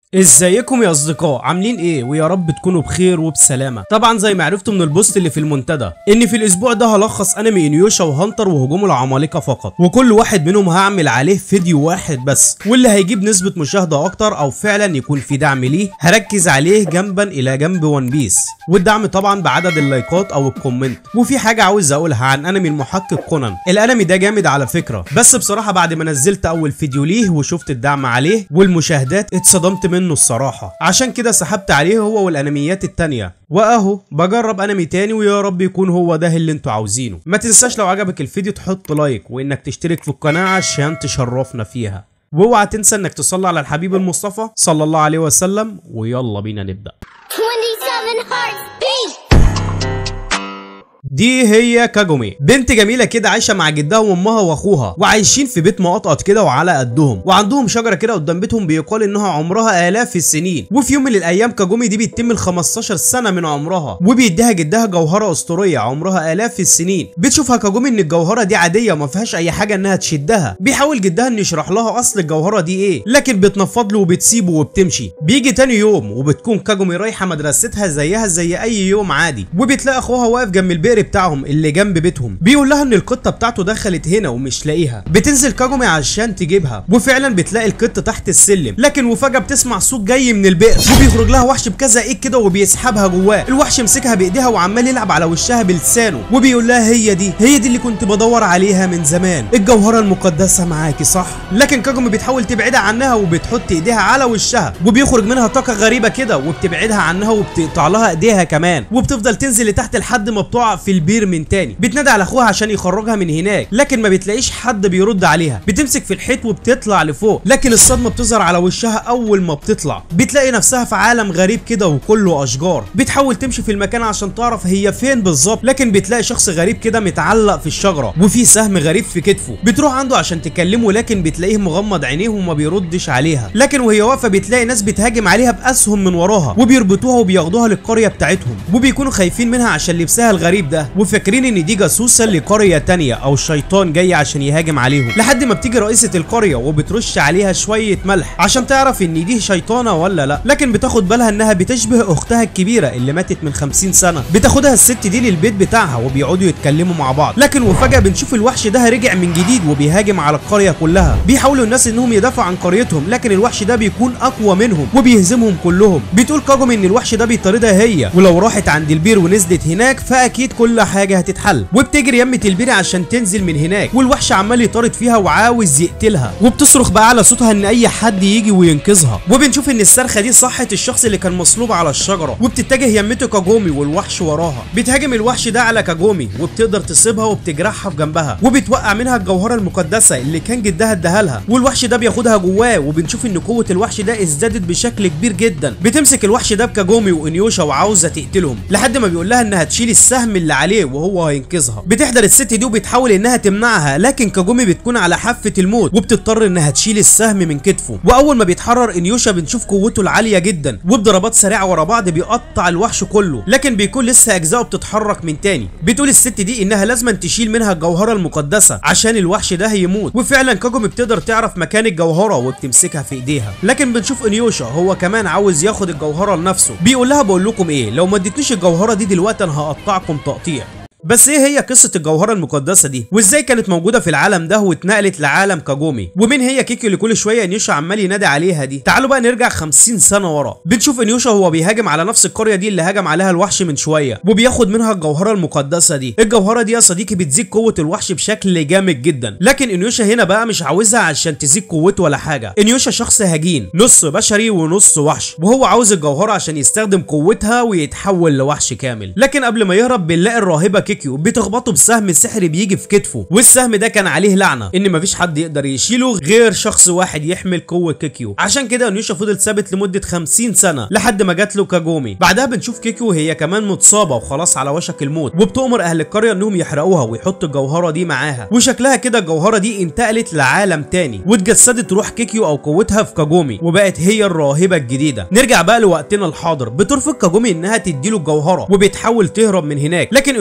ازيكم يا اصدقاء عاملين ايه ويا رب تكونوا بخير وبسلامه طبعا زي ما عرفتوا من البوست اللي في المنتدى ان في الاسبوع ده هلخص انمي انيوشا وهانتر وهجوم العمالقه فقط وكل واحد منهم هعمل عليه فيديو واحد بس واللي هيجيب نسبه مشاهده اكتر او فعلا يكون في دعم ليه هركز عليه جنبا الى جنب ون بيس والدعم طبعا بعدد اللايكات او الكومنت وفي حاجه عاوز اقولها عن انمي المحقق كونان الانمي ده جامد على فكره بس بصراحه بعد ما نزلت اول فيديو ليه وشفت الدعم عليه والمشاهدات اتصدمت منه الصراحه عشان كده سحبت عليه هو والانميات التانية واهو بجرب انمي تاني ويا رب يكون هو ده اللي انتوا عاوزينه ما تنساش لو عجبك الفيديو تحط لايك وانك تشترك في القناه عشان تشرفنا فيها واوعى تنسى انك تصلي على الحبيب المصطفى صلى الله عليه وسلم ويلا بينا نبدا 27 hearts beat! دي هي كاجومي بنت جميله كده عايشه مع جدها وامها واخوها وعايشين في بيت مقطقط كده وعلى قدهم وعندهم شجره كده قدام بيتهم بيقال انها عمرها الاف السنين وفي يوم من الايام كاجومي دي بيتم ال 15 سنه من عمرها وبيديها جدها جوهره اسطوريه عمرها الاف السنين بتشوفها كاجومي ان الجوهره دي عاديه ما فيهاش اي حاجه انها تشدها بيحاول جدها انه يشرح لها اصل الجوهره دي ايه لكن بتنفض له وبتسيبه وبتمشي بيجي تاني يوم وبتكون كاجومي رايحه مدرستها زيها زي اي يوم عادي وبتلاقي اخوها واقف جنب البئر بتاعهم اللي جنب بيتهم بيقول لها ان القطه بتاعته دخلت هنا ومش لاقيها بتنزل كاجومي عشان تجيبها وفعلا بتلاقي القطه تحت السلم لكن وفجاه بتسمع صوت جاي من البئر وبيخرج لها وحش بكذا ايد كده وبيسحبها جواه الوحش مسكها بايديها وعمال يلعب على وشها بلسانه وبيقول لها هي دي هي دي اللي كنت بدور عليها من زمان الجوهره المقدسه معاكي صح لكن كاجومي بتحاول تبعدها عنها وبتحط ايديها على وشها وبيخرج منها طاقه غريبه كده وبتبعدها عنها وبتقطع لها ايديها كمان وبتفضل تنزل لتحت لحد ما بتقع في البير من تاني بتنادي على اخوها عشان يخرجها من هناك لكن ما بتلاقيش حد بيرد عليها بتمسك في الحيط وبتطلع لفوق لكن الصدمه بتظهر على وشها اول ما بتطلع بتلاقي نفسها في عالم غريب كده وكله اشجار بتحاول تمشي في المكان عشان تعرف هي فين بالظبط لكن بتلاقي شخص غريب كده متعلق في الشجره وفي سهم غريب في كتفه بتروح عنده عشان تكلمه لكن بتلاقيه مغمض عينيه وما بيردش عليها لكن وهي واقفه بتلاقي ناس بتهاجم عليها باسهم من وراها وبيربطوها وبياخدوها للقريه بتاعتهم وبيكونوا خايفين منها عشان لبسها الغريب ده وفاكرين ان دي جاسوسه لقريه تانية او شيطان جاي عشان يهاجم عليهم لحد ما بتيجي رئيسه القريه وبترش عليها شويه ملح عشان تعرف ان دي شيطانه ولا لا لكن بتاخد بالها انها بتشبه اختها الكبيره اللي ماتت من 50 سنه بتاخدها الست دي للبيت بتاعها وبيقعدوا يتكلموا مع بعض لكن وفجاه بنشوف الوحش ده رجع من جديد وبيهاجم على القريه كلها بيحاولوا الناس انهم يدافعوا عن قريتهم لكن الوحش ده بيكون اقوى منهم وبيهزمهم كلهم بتقول كاجومي ان الوحش ده بيطاردها هي ولو راحت عند البير ونزلت هناك فاكيد كل حاجه هتتحل وبتجري يمة البير عشان تنزل من هناك والوحش عمال يطارد فيها وعاوز يقتلها وبتصرخ بقى على صوتها ان اي حد يجي وينقذها وبنشوف ان الصرخه دي صحت الشخص اللي كان مصلوب على الشجره وبتتجه يمته كاجومي والوحش وراها بتهاجم الوحش ده على كاجومي وبتقدر تصيبها وبتجرحها في جنبها وبتوقع منها الجوهره المقدسه اللي كان جدها اداها لها والوحش ده بياخدها جواه وبنشوف ان قوه الوحش ده ازدادت بشكل كبير جدا بتمسك الوحش ده بكاجومي وانيوشا وعاوزه تقتلهم لحد ما بيقول لها انها تشيل السهم اللي عليه وهو هينقذها بتحضر الست دي وبتحاول انها تمنعها لكن كاجومي بتكون على حافه الموت وبتضطر انها تشيل السهم من كتفه واول ما بيتحرر انيوشا بنشوف قوته العاليه جدا وبضربات سريعه ورا بعض بيقطع الوحش كله لكن بيكون لسه اجزاءه بتتحرك من تاني بتقول الست دي انها لازم تشيل منها الجوهره المقدسه عشان الوحش ده هيموت وفعلا كاجومي بتقدر تعرف مكان الجوهره وبتمسكها في ايديها لكن بنشوف انيوشا هو كمان عاوز ياخد الجوهره لنفسه بيقول لها بقول لكم ايه لو ما اديتنيش الجوهره دي دلوقتي انا هقطعكم تقطيع بس ايه هي قصه الجوهره المقدسه دي وازاي كانت موجوده في العالم ده واتنقلت لعالم كاجومي ومين هي كيكي اللي كل شويه انيوشا عمال ينادي عليها دي تعالوا بقى نرجع 50 سنه ورا بنشوف انيوشا هو بيهاجم على نفس القريه دي اللي هاجم عليها الوحش من شويه وبياخد منها الجوهره المقدسه دي الجوهره دي يا صديقي بتزيد قوه الوحش بشكل جامد جدا لكن انيوشا هنا بقى مش عاوزها عشان تزيد قوته ولا حاجه انيوشا شخص هجين نص بشري ونص وحش وهو عاوز الجوهره عشان يستخدم قوتها ويتحول لوحش كامل لكن قبل ما يهرب بنلاقي الراهبه كيكيو بتخبطه بسهم سحري بيجي في كتفه والسهم ده كان عليه لعنه ان مفيش حد يقدر يشيله غير شخص واحد يحمل قوه كيكيو عشان كده انيوشا فضل ثابت لمده 50 سنه لحد ما جات له كاجومي بعدها بنشوف كيكيو وهي كمان متصابه وخلاص على وشك الموت وبتؤمر اهل القريه انهم يحرقوها ويحطوا الجوهره دي معاها وشكلها كده الجوهره دي انتقلت لعالم تاني واتجسدت روح كيكيو او قوتها في كاجومي وبقت هي الراهبه الجديده نرجع بقى لوقتنا الحاضر بترفض كاجومي انها تديله الجوهره وبتحاول تهرب من هناك لكن انيوشا بيلحق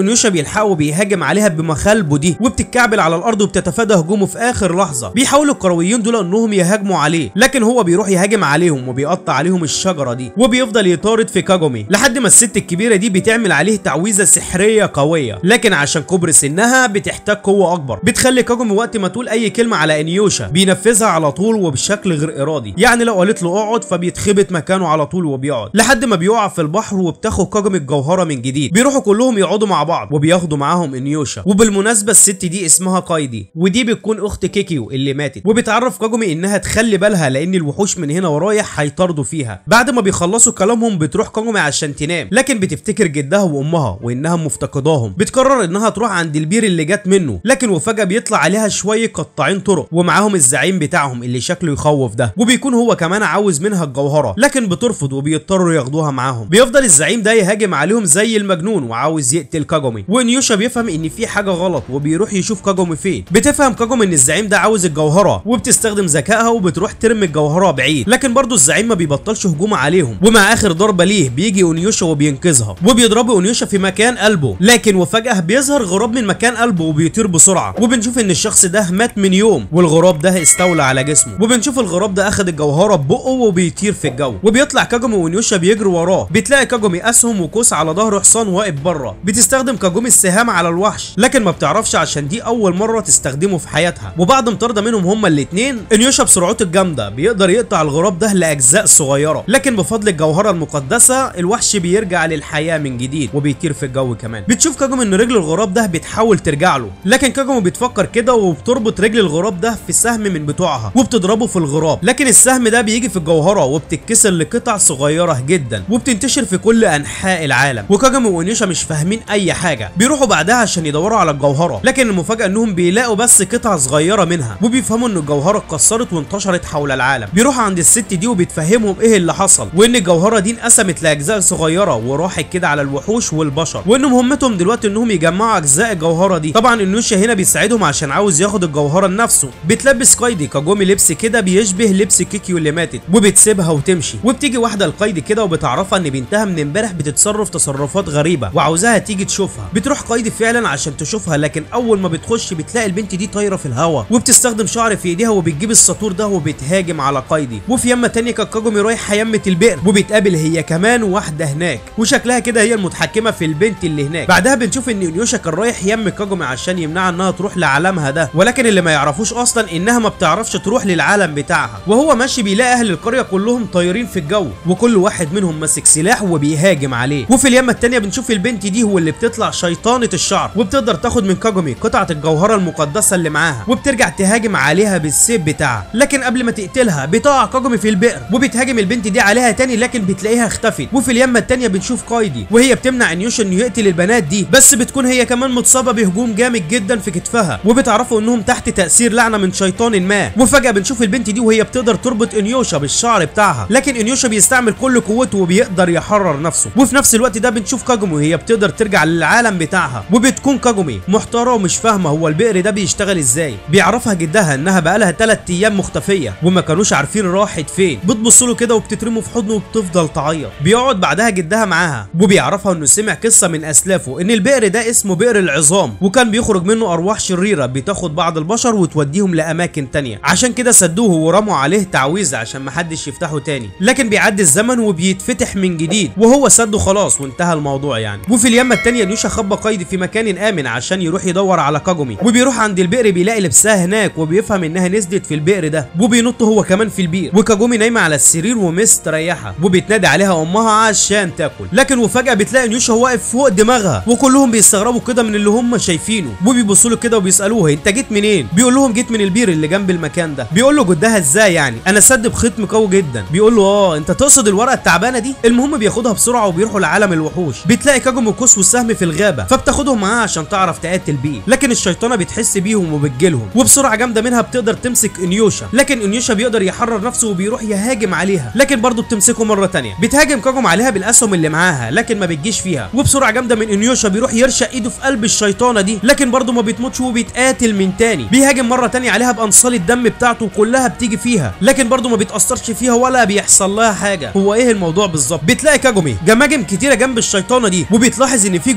بيلحقه وبيهاجم عليها بمخالبه دي وبتتكعبل على الارض وبتتفادى هجومه في اخر لحظه بيحاولوا الكرويين دول انهم يهاجموا عليه لكن هو بيروح يهاجم عليهم وبيقطع عليهم الشجره دي وبيفضل يطارد في كاجومي لحد ما الست الكبيره دي بتعمل عليه تعويذه سحريه قويه لكن عشان كبر سنها بتحتاج قوه اكبر بتخلي كاجومي وقت ما تقول اي كلمه على انيوشا بينفذها على طول وبشكل غير ارادي يعني لو قالت له اقعد فبيتخبط مكانه على طول وبيقعد لحد ما بيقع في البحر وبتاخد كاجومي الجوهره من جديد بيروحوا كلهم يقعدوا مع بعض وبياخدوا معاهم انيوشا وبالمناسبه الست دي اسمها كايدي ودي بتكون اخت كيكيو اللي ماتت وبتعرف كاجومي انها تخلي بالها لان الوحوش من هنا ورايح هيطاردوا فيها بعد ما بيخلصوا كلامهم بتروح كاجومي عشان تنام لكن بتفتكر جدها وامها وانها مفتقداهم بتقرر انها تروح عند البير اللي جت منه لكن وفجاه بيطلع عليها شويه قطاعين طرق ومعاهم الزعيم بتاعهم اللي شكله يخوف ده وبيكون هو كمان عاوز منها الجوهره لكن بترفض وبيضطروا ياخدوها معاهم بيفضل الزعيم ده يهاجم عليهم زي المجنون وعاوز يقتل كاجومي ونيوشا بيفهم ان في حاجه غلط وبيروح يشوف كاجومي فين بتفهم كاجومي ان الزعيم ده عاوز الجوهره وبتستخدم ذكائها وبتروح ترمي الجوهره بعيد لكن برضه الزعيم ما بيبطلش هجوم عليهم ومع اخر ضربه ليه بيجي اونيوشا وبينقذها وبيضربوا اونيوشا في مكان قلبه لكن وفجاه بيظهر غراب من مكان قلبه وبيطير بسرعه وبنشوف ان الشخص ده مات من يوم والغراب ده استولى على جسمه وبنشوف الغراب ده اخد الجوهره ببقه وبيطير في الجو وبيطلع كاجومي ونيوشا بيجروا وراه بتلاقي كاجومي اسهم وكوس على ظهر حصان واقف بره بتستخدم كاجومي السهام على الوحش لكن ما بتعرفش عشان دي اول مره تستخدمه في حياتها وبعد مطارده منهم هما الاثنين انيوشا بسرعته الجامده بيقدر يقطع الغراب ده لاجزاء صغيره لكن بفضل الجوهره المقدسه الوحش بيرجع للحياه من جديد وبيطير في الجو كمان بتشوف كاجومي ان رجل الغراب ده بتحاول ترجع له لكن كاجومي بتفكر كده وبتربط رجل الغراب ده في سهم من بتوعها وبتضربه في الغراب لكن السهم ده بيجي في الجوهره وبتتكسر لقطع صغيره جدا وبتنتشر في كل انحاء العالم وكاجومي وانيوشا مش فاهمين اي حاجه بيروحوا بعدها عشان يدوروا على الجوهره لكن المفاجاه انهم بيلاقوا بس قطع صغيره منها وبيفهموا ان الجوهره اتكسرت وانتشرت حول العالم بيروحوا عند الست دي وبتفهمهم ايه اللي حصل وان الجوهره دي انقسمت لاجزاء صغيره وراحت كده على الوحوش والبشر وان مهمتهم دلوقتي انهم يجمعوا اجزاء الجوهره دي طبعا انوشا هنا بيساعدهم عشان عاوز ياخد الجوهره لنفسه بتلبس كايدي كاجومي لبس كده بيشبه لبس كيكيو اللي ماتت وبتسيبها وتمشي وبتيجي واحده لقايدي كده وبتعرفها ان بنتها من امبارح بتتصرف تصرفات غريبه وعاوزاها تيجي تشوفها بتروح قايدي فعلا عشان تشوفها لكن اول ما بتخش بتلاقي البنت دي طايره في الهواء وبتستخدم شعر في ايديها وبتجيب الساطور ده وبتهاجم على قايدي وفي يمه تانية كان كاجومي رايح يمه البئر وبتقابل هي كمان واحده هناك وشكلها كده هي المتحكمه في البنت اللي هناك بعدها بنشوف ان انيوشا كان رايح يم كاجومي عشان يمنعها انها تروح لعالمها ده ولكن اللي ما يعرفوش اصلا انها ما بتعرفش تروح للعالم بتاعها وهو ماشي بيلاقي اهل القريه كلهم طايرين في الجو وكل واحد منهم ماسك سلاح وبيهاجم عليه وفي اليمه التانية بنشوف البنت دي هو اللي بتطلع شيطانه الشعر وبتقدر تاخد من كاجومي قطعه الجوهره المقدسه اللي معاها وبترجع تهاجم عليها بالسيف بتاعها لكن قبل ما تقتلها بتقع كاجومي في البئر وبتهاجم البنت دي عليها تاني لكن بتلاقيها اختفت وفي اليمه التانية بنشوف كايدي وهي بتمنع انيوشا انه يقتل البنات دي بس بتكون هي كمان متصابه بهجوم جامد جدا في كتفها وبتعرفوا انهم تحت تاثير لعنه من شيطان ما وفجاه بنشوف البنت دي وهي بتقدر تربط انيوشا بالشعر بتاعها لكن انيوشا بيستعمل كل قوته وبيقدر يحرر نفسه وفي نفس الوقت ده بنشوف كاجومي وهي بتقدر ترجع للعالم بتاعها وبتكون كاجومي محتاره ومش فاهمه هو البئر ده بيشتغل ازاي بيعرفها جدها انها بقالها 3 ايام مختفيه وما كانوش عارفين راحت فين بتبص له كده وبتترمه في حضنه وبتفضل تعيط بيقعد بعدها جدها معاها وبيعرفها انه سمع قصه من اسلافه ان البئر ده اسمه بئر العظام وكان بيخرج منه ارواح شريره بتاخد بعض البشر وتوديهم لاماكن تانية عشان كده سدوه ورموا عليه تعويذه عشان محدش يفتحه تاني لكن بيعدي الزمن وبيتفتح من جديد وهو سده خلاص وانتهى الموضوع يعني وفي اليمه التانية نيوشا خبى قايدي في مكان امن عشان يروح يدور على كاجومي وبيروح عند البئر بيلاقي لبسها هناك وبيفهم انها نزلت في البئر ده وبينط هو كمان في البير وكاجومي نايمه على السرير ومستريحه وبتنادي عليها امها عشان تاكل لكن وفجاه بتلاقي نيوشا واقف فوق دماغها وكلهم بيستغربوا كده من اللي هم شايفينه وبيبصوا له كده وبيسالوه انت جيت منين بيقول لهم جيت من البير اللي جنب المكان ده بيقول له جدها ازاي يعني انا سد بختم قوي جدا بيقول له اه انت تقصد الورقه التعبانه دي المهم بياخدها بسرعه وبيروحوا لعالم الوحوش بتلاقي كاجومي وكوس والسهم في الغابه فبتاخدهم معاها عشان تعرف تقاتل بيه لكن الشيطانه بتحس بيهم وبتجيلهم وبسرعه جامده منها بتقدر تمسك انيوشا لكن انيوشا بيقدر يحرر نفسه وبيروح يهاجم عليها لكن برضه بتمسكه مره تانية بتهاجم كاجوم عليها بالاسهم اللي معاها لكن ما بتجيش فيها وبسرعه جامده من انيوشا بيروح يرشق ايده في قلب الشيطانه دي لكن برضه ما بتموتش وبيتقاتل من تاني بيهاجم مره تانية عليها بانصال الدم بتاعته كلها بتيجي فيها لكن برضه ما بيتاثرش فيها ولا بيحصل لها حاجه هو ايه الموضوع بالظبط بتلاقي كاجومي جماجم كتيره جنب الشيطانه دي وبتلاحظ ان في جمجمه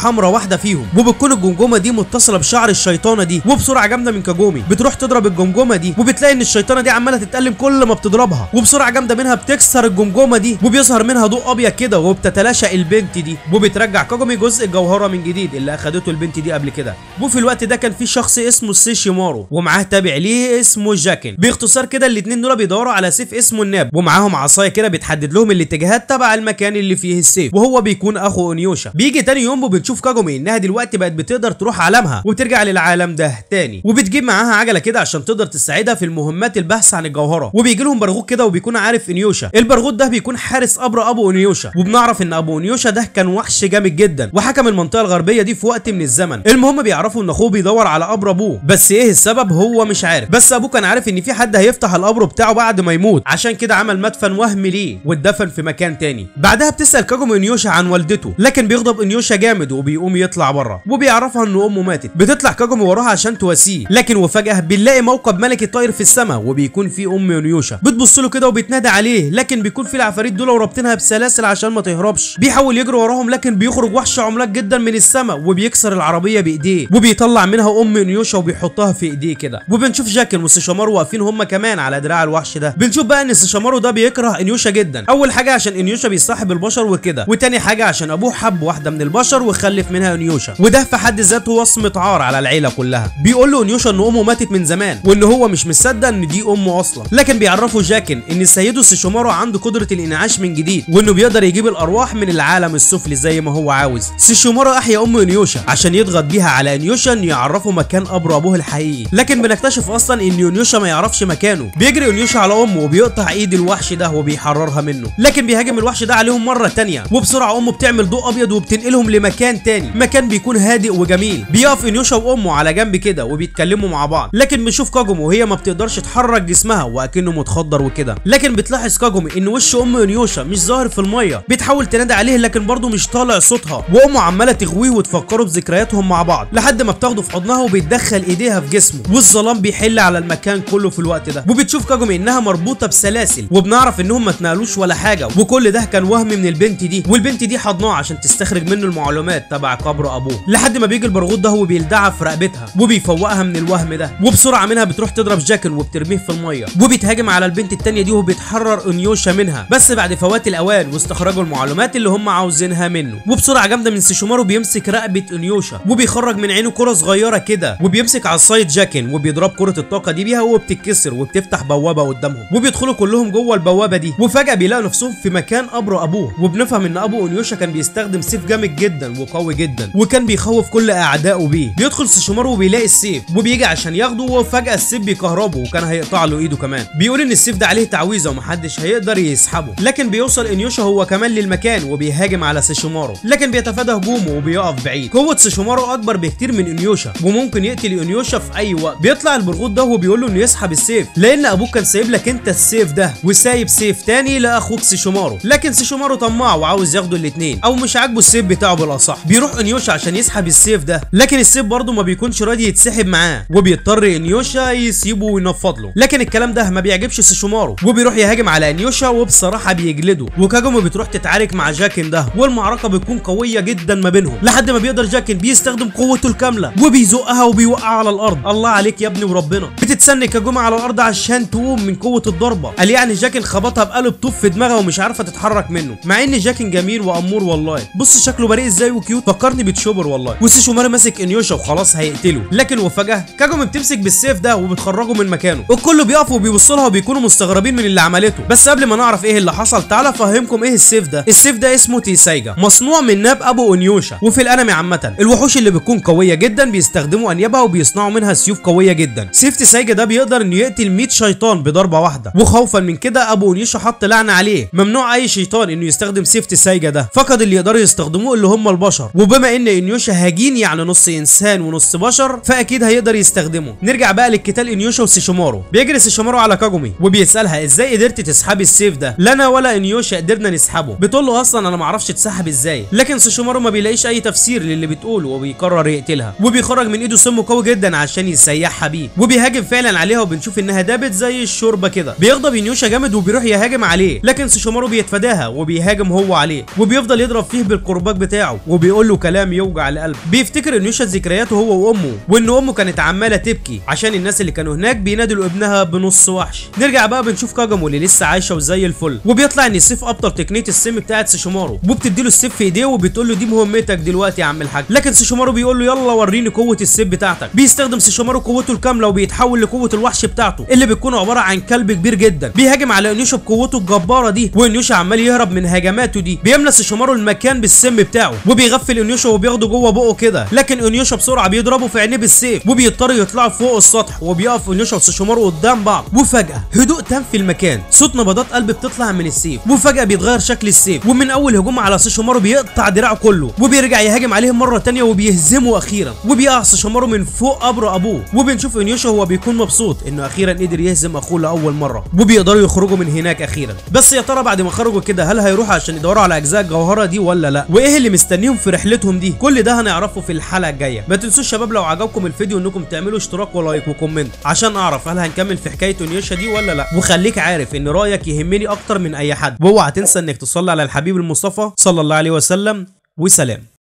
حمراء واحده فيهم وبتكون الجمجمه دي متصله بشعر الشيطانه دي وبسرعه جامده من كاجومي بتروح تضرب الجمجمه دي وبتلاقي ان الشيطانه دي عماله تتألم كل ما بتضربها وبسرعه جامده منها بتكسر الجمجمه دي وبيظهر منها ضوء ابيض كده وبتتلاشى البنت دي وبترجع كاجومي جزء الجوهره من جديد اللي اخدته البنت دي قبل كده وفي الوقت ده كان في شخص اسمه سيشيمارو ومعاه تابع ليه اسمه جاكن باختصار كده الاتنين دول بيدوروا على سيف اسمه الناب ومعاهم عصايه كده بتحدد لهم الاتجاهات تبع المكان اللي فيه السيف وهو بيكون اخو اونيوشا بيجي تاني يوم وبنشوف كاجومي انها دلوقتي بقت بتقدر تروح عالمها وبترجع للعالم ده تاني وبتجيب معاها عجله كده عشان تقدر تساعدها في المهمات البحث عن الجوهره وبيجي لهم برغوث كده وبيكون عارف انيوشا البرغوث ده بيكون حارس قبر ابو انيوشا وبنعرف ان ابو انيوشا ده كان وحش جامد جدا وحكم المنطقه الغربيه دي في وقت من الزمن المهم بيعرفوا ان اخوه بيدور على قبر ابوه بس ايه السبب هو مش عارف بس ابوه كان عارف ان في حد هيفتح القبر بتاعه بعد ما يموت عشان كده عمل مدفن وهمي ليه واتدفن في مكان تاني بعدها بتسال كاجومي انيوشا عن والدته لكن بيغضب انيوشا جامد وبيقوم يطلع بره وبيعرفها ان امه ماتت بتطلع كاجومي وراها عشان تواسيه لكن وفجاه بنلاقي موكب ملكي طاير في السماء وبيكون في ام انيوشا بتبص له كده وبتنادي عليه لكن بيكون في العفاريت دول ورابطينها بسلاسل عشان ما تهربش بيحاول يجري وراهم لكن بيخرج وحش عملاق جدا من السماء وبيكسر العربيه بايديه وبيطلع منها ام انيوشا وبيحطها في ايديه كده وبنشوف جاكن وسيشامارو واقفين هم كمان على دراع الوحش ده بنشوف بقى ان سيشامارو ده بيكره انيوشا جدا اول حاجه عشان انيوشا بيصاحب البشر وكده وتاني حاجه عشان ابوه حب واحده من البشر وخلف منها انيوشا وده في حد ذاته وصمه عار على العيله كلها بيقول له انيوشا ان امه ماتت من زمان وان هو مش مصدق ان دي امه اصلا لكن بيعرفوا جاكن ان سيده سيشومارو عنده قدره الانعاش من جديد وانه بيقدر يجيب الارواح من العالم السفلي زي ما هو عاوز سيشومارو احيا ام انيوشا عشان يضغط بيها على انيوشا انه يعرفه مكان قبر ابوه الحقيقي لكن بنكتشف اصلا ان انيوشا ما يعرفش مكانه بيجري انيوشا على امه وبيقطع ايد الوحش ده وبيحررها منه لكن بيهاجم الوحش ده عليهم مره تانية وبسرعه امه بتعمل ضوء ابيض وبتنقلهم لمكان تاني مكان بيكون هادئ وجميل بيقف انيوشا وامه على جنب كده وبيتكلموا مع بعض لكن بنشوف كاجومو وهي ما بتقدرش تحرك جسمها واكنه متخدر وكده لكن بتلاحظ كاجومي ان وش ام انيوشا مش ظاهر في الميه بتحاول تنادي عليه لكن برضه مش طالع صوتها وامه عماله تغويه وتفكره بذكرياتهم مع بعض لحد ما بتاخده في حضنها وبتدخل ايديها في جسمه والظلام بيحل على المكان كله في الوقت ده وبتشوف كاجومي انها مربوطه بسلاسل وبنعرف انهم ما اتنقلوش ولا حاجه وكل ده كان وهم من البنت دي والبنت دي حضناه عشان تستخرج منه المعلومات تبع قبر ابوه لحد ما بيجي البرغوث ده وبيلدعها في رقبتها وبيفوقها من الوهم ده وبسرعه منها بتروح تضرب جاكن وبترميه في الميه وبتهاجم على البنت التانية دي وبتحرر انيوشا منها بس بعد فوات الاوان واستخراجوا المعلومات اللي هم عاوزينها منه وبسرعه جامده من سيشومارو بيمسك رقبه انيوشا وبيخرج من عينه كره صغيره كده وبيمسك عصايه جاكن وبيضرب كره الطاقه دي بيها وبتتكسر وبتفتح بوابه قدامهم وبيدخلوا كلهم جوه البوابه دي وفجاه بيلاقوا نفسهم في مكان قبر ابوه وبنفهم ان ابو انيوشا كان بيستخدم سيف جامد جدا وقوي جدا وكان بيخوف كل اعدائه بيه بيدخل سيشومارو وبيلاقي السيف وبيجي عشان ياخده وفجاه السيف بيكهربه وكان هيقطع له ايده كمان بيقول ان السيف ده عليه تعويذه ومحدش هيقدر يسحبه لكن بيوصل انيوشا هو كمان للمكان وبيهاجم على سيشومارو لكن بيتفادى هجومه وبيقف بعيد قوه سيشومارو اكبر بكتير من انيوشا وممكن يقتل انيوشا في اي وقت بيطلع البرغوث ده وبيقول له انه يسحب السيف لان ابوك كان سايب لك انت السيف ده وسايب سيف تاني لاخوك سيشومارو لكن سيشومارو طماع وعاوز ياخده الاثنين او مش عاجبه السيف بتاعه بالاصح بيروح انيوشا عشان يسحب السيف ده لكن السيف برضه ما بيكونش راضي يتسحب معاه وبيضطر انيوشا يسيبه وينفض له لكن الكلام ده ما بيعجبش سيشومارو وبيروح يهاجم على انيوشا وبصراحه بيجلده وكاجومو بتروح تتعارك مع جاكن ده والمعركه بتكون قويه جدا ما بينهم لحد ما بيقدر جاكن بيستخدم قوته الكامله وبيزقها وبيوقع على الارض الله عليك يا ابني وربنا بتتسنى كاجومو على الارض عشان تقوم من قوه الضربه قال يعني جاكن خبطها بقلب طوب في دماغها ومش عارفه تتحرك منه مع ان جاكن جميل وامور والله بص شكله بريء ازاي وكيوت فكرني بتشوبر والله وسيشومارو ماسك انيوشا وخلاص هيقتله لكن وفجاه كاجومي بتمسك بالسيف ده وبتخرجه من مكانه الكل بيقف وبيبص لها وبيكونوا مستغربين من اللي عملته بس قبل ما نعرف ايه اللي حصل تعالى افهمكم ايه السيف ده السيف ده اسمه تيسايجا مصنوع من ناب ابو انيوشا وفي الانمي عامه الوحوش اللي بتكون قويه جدا بيستخدموا انيابها وبيصنعوا منها سيوف قويه جدا سيف تيسايجا ده بيقدر انه يقتل 100 شيطان بضربه واحده وخوفا من كده ابو انيوشا حط لعنه عليه ممنوع اي شيطان انه يستخدم سيف تيسايجا ده فقط اللي يقدروا يستخدموه اللي هم البشر وبما ان انيوشا هاجين يعني نص انسان ونص بشر فاكيد هيقدر يستخدمه نرجع بقى للقتال انيوشا وسيشومارو بيجري سيشومارو على كاجومي وبيسالها ازاي قدرتي تسحبي السيف ده لا انا ولا انيوشا قدرنا نسحبه بتقول له اصلا انا ما اعرفش تسحب ازاي لكن سيشومارو ما بيلاقيش اي تفسير للي بتقوله وبيقرر يقتلها وبيخرج من ايده سم قوي جدا عشان يسيحها بيه وبيهاجم فعلا عليها وبنشوف انها دابت زي الشوربه كده بيغضب انيوشا جامد وبيروح يهاجم عليه لكن سيشومارو بيتفاداها وبيهاجم هو عليه وبيفضل يضرب فيه بالقرباج بتاعه وبيقول بيقول له كلام يوجع القلب بيفتكر انيوشا ذكرياته هو وامه وان امه كانت عماله تبكي عشان الناس اللي كانوا هناك بينادوا ابنها بنص وحش نرجع بقى بنشوف كاجامو اللي لسه عايشه وزي الفل وبيطلع ان السيف ابطل تقنيه السم بتاعت سيشومارو وبتدي له السيف في ايديه وبتقول له دي مهمتك دلوقتي يا عم الحاج لكن سيشومارو بيقول له يلا وريني قوه السيف بتاعتك بيستخدم سيشومارو قوته الكامله وبيتحول لقوه الوحش بتاعته اللي بتكون عباره عن كلب كبير جدا بيهاجم على انيوشا بقوته الجباره دي وانيوشا عمال يهرب من هجماته دي بيملى سيشومارو المكان بالسم بتاعه وبيغفل انيوشا وبياخده جوه بقه كده لكن انيوشا بسرعه بيضربه في عينيه بالسيف وبيضطروا يطلعوا فوق السطح وبيقف انيوشا وسيشومارو قدام بعض وفجاه هدوء تام في المكان صوت نبضات قلب بتطلع من السيف وفجاه بيتغير شكل السيف ومن اول هجوم على سيشومارو بيقطع دراعه كله وبيرجع يهاجم عليهم مره تانية وبيهزمه اخيرا وبيقع سيشومارو من فوق قبر ابوه وبنشوف انيوشا هو بيكون مبسوط انه اخيرا قدر يهزم اخوه لاول مره وبيقدروا يخرجوا من هناك اخيرا بس يا ترى بعد ما خرجوا كده هل هيروحوا عشان يدوروا على اجزاء الجوهره دي ولا لا وايه اللي مستنيهم في رحلتهم دي كل ده هنعرفه في الحلقه الجايه ما تنسوش شباب لو عجبكم الفيديو انكم تعملوا اشتراك ولايك وكومنت عشان اعرف هل هنكمل في حكايه انيوشا دي ولا لا وخليك عارف ان رايك يهمني اكتر من اي حد واوعى تنسى انك تصلي على الحبيب المصطفى صلى الله عليه وسلم وسلام